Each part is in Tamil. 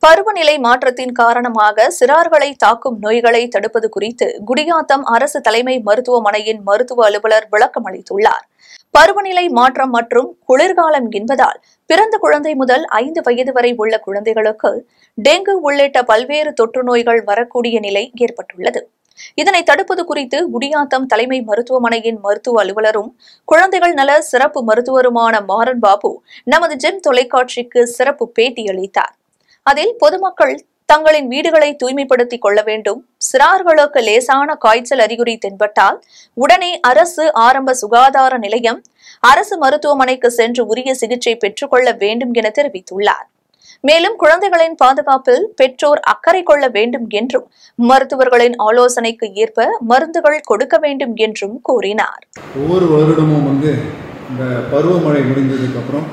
பருவநிலை மாற்றத்தின் காரணமாக சிறார்களை தாக்கும் நோய்களை தடுப்பது குறித்து குடியாத்தம் அரசு தலைமை மருத்துவமனையின் மருத்துவ அலுவலர் விளக்கம் அளித்துள்ளார் பருவநிலை மாற்றம் மற்றும் குளிர்காலம் என்பதால் பிறந்த குழந்தை முதல் ஐந்து வயது வரை உள்ள குழந்தைகளுக்கு டெங்கு உள்ளிட்ட பல்வேறு தொற்று நோய்கள் வரக்கூடிய நிலை ஏற்பட்டுள்ளது இதனை தடுப்பது குறித்து குடியாத்தம் தலைமை மருத்துவமனையின் மருத்துவ அலுவலரும் குழந்தைகள் நல சிறப்பு மருத்துவருமான மாறன் பாபு நமது ஜெம் தொலைக்காட்சிக்கு சிறப்பு பேட்டியளித்தார் அதில் பொதுமக்கள் தங்களின் வீடுகளை தூய்மைப்படுத்திக் கொள்ள வேண்டும் சிறார்களுக்கு லேசான காய்ச்சல் அறிகுறி தென்பட்டால் உடனே அரசு ஆரம்ப சுகாதார நிலையம் அரசு மருத்துவமனைக்கு சென்று உரிய சிகிச்சை பெற்றுக்கொள்ள வேண்டும் என தெரிவித்துள்ளார் மேலும் குழந்தைகளின் பாதுகாப்பில் பெற்றோர் அக்கறை கொள்ள வேண்டும் என்றும் மருத்துவர்களின் ஆலோசனைக்கு ஏற்ப மருந்துகள் கொடுக்க வேண்டும் என்றும் கூறினார் ஒவ்வொரு வருடமும் வந்து இந்த பருவமழை முடிஞ்சதுக்கப்புறம்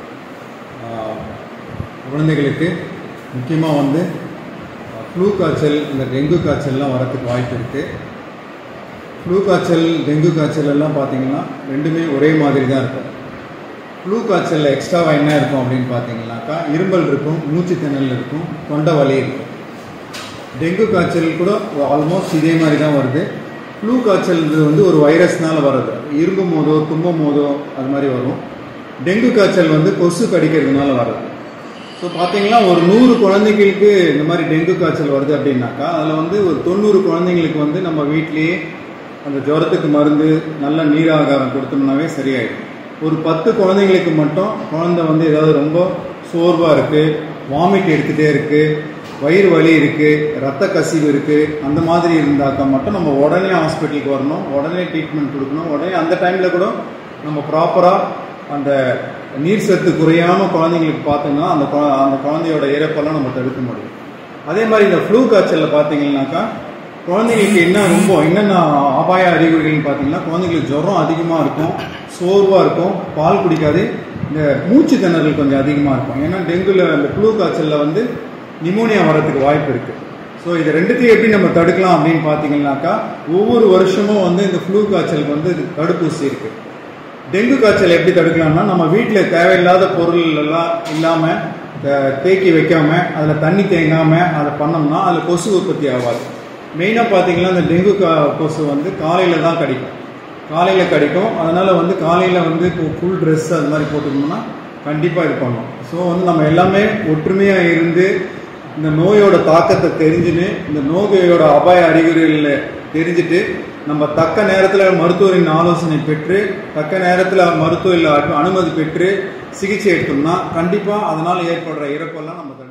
குழந்தைகளுக்கு முக்கியமாக வந்து ஃப்ளூ காய்ச்சல் இந்த டெங்கு காய்ச்சல்லாம் வரத்துக்கு வாய்ப்பு இருக்குது ஃப்ளூ காய்ச்சல் டெங்கு காய்ச்சல் எல்லாம் பார்த்தீங்கன்னா ரெண்டுமே ஒரே மாதிரி தான் இருக்கும் ஃப்ளூ காய்ச்சலில் எக்ஸ்ட்ராவாக என்ன இருக்கும் அப்படின்னு பார்த்தீங்கன்னாக்கா இரும்பல் இருக்கும் மூச்சு திணறல் இருக்கும் தொண்டை வலி இருக்கும் டெங்கு காய்ச்சல் கூட ஆல்மோஸ்ட் இதே மாதிரி தான் வருது ஃப்ளூ காய்ச்சல்ன்றது வந்து ஒரு வைரஸ்னால வர்றது இரும்பும் போதோ தும்பும் போதோ அது மாதிரி வரும் டெங்கு காய்ச்சல் வந்து கொசு கடிக்கிறதுனால வர்றது ஸோ பார்த்தீங்கன்னா ஒரு நூறு குழந்தைங்களுக்கு இந்த மாதிரி டெங்கு காய்ச்சல் வருது அப்படின்னாக்கா அதில் வந்து ஒரு தொண்ணூறு குழந்தைங்களுக்கு வந்து நம்ம வீட்லேயே அந்த ஜுரத்துக்கு மருந்து நல்ல நீராகாரம் கொடுத்தோம்னாவே சரியாயிடும் ஒரு பத்து குழந்தைங்களுக்கு மட்டும் குழந்தை வந்து ஏதாவது ரொம்ப சோர்வாக இருக்குது வாமிட் எடுத்துகிட்டே இருக்குது வயிறு வலி இருக்குது ரத்த கசிவு இருக்குது அந்த மாதிரி இருந்தாக்கா மட்டும் நம்ம உடனே ஹாஸ்பிட்டலுக்கு வரணும் உடனே ட்ரீட்மெண்ட் கொடுக்கணும் உடனே அந்த டைமில் கூட நம்ம ப்ராப்பராக அந்த நீர் சத்து குறையாமல் குழந்தைங்களுக்கு பார்த்தோம்னா அந்த குழ- அந்த குழந்தையோட இறப்பெல்லாம் நம்ம தடுக்க முடியும் அதே மாதிரி இந்த ஃப்ளூ காய்ச்சலில் பார்த்தீங்கன்னாக்கா குழந்தைங்களுக்கு என்ன ரொம்ப என்னென்ன அபாய அறிகுறிகள்னு பார்த்தீங்கன்னா குழந்தைங்களுக்கு ஜுரம் அதிகமாக இருக்கும் சோர்வாக இருக்கும் பால் குடிக்காது இந்த மூச்சு திணறல் கொஞ்சம் அதிகமாக இருக்கும் ஏன்னா டெங்குல இந்த ஃப்ளூ காய்ச்சலில் வந்து நிமோனியா வரதுக்கு வாய்ப்பு இருக்குது ஸோ இது ரெண்டுத்தையும் எப்படி நம்ம தடுக்கலாம் அப்படின்னு பார்த்தீங்கன்னாக்கா ஒவ்வொரு வருஷமும் வந்து இந்த ஃப்ளூ காய்ச்சலுக்கு வந்து தடுப்பூசி இருக்குது டெங்கு காய்ச்சல் எப்படி தடுக்கலாம்னா நம்ம வீட்டில் தேவையில்லாத பொருள் எல்லாம் இல்லாமல் தேக்கி வைக்காம அதில் தண்ணி தேங்காமல் அதை பண்ணோம்னா அதில் கொசு உற்பத்தி ஆகாது மெயினாக பார்த்தீங்கன்னா இந்த டெங்கு கா கொசு வந்து காலையில் தான் கடிக்கும் காலையில் கடிக்கும் அதனால் வந்து காலையில் வந்து இப்போ ஃபுல் ட்ரெஸ் அது மாதிரி போட்டுக்கணும்னா கண்டிப்பாக இது பண்ணும் ஸோ வந்து நம்ம எல்லாமே ஒற்றுமையாக இருந்து இந்த நோயோட தாக்கத்தை தெரிஞ்சுன்னு இந்த நோயோட அபாய அறிகுறிகளை தெரிஞ்சுட்டு நம்ம தக்க நேரத்தில் மருத்துவரின் ஆலோசனை பெற்று தக்க நேரத்தில் மருத்துவ அனுமதி பெற்று சிகிச்சை எடுத்தோம்னா கண்டிப்பாக அதனால் ஏற்படுற இறப்பெல்லாம் நம்ம தடுக்கலாம்.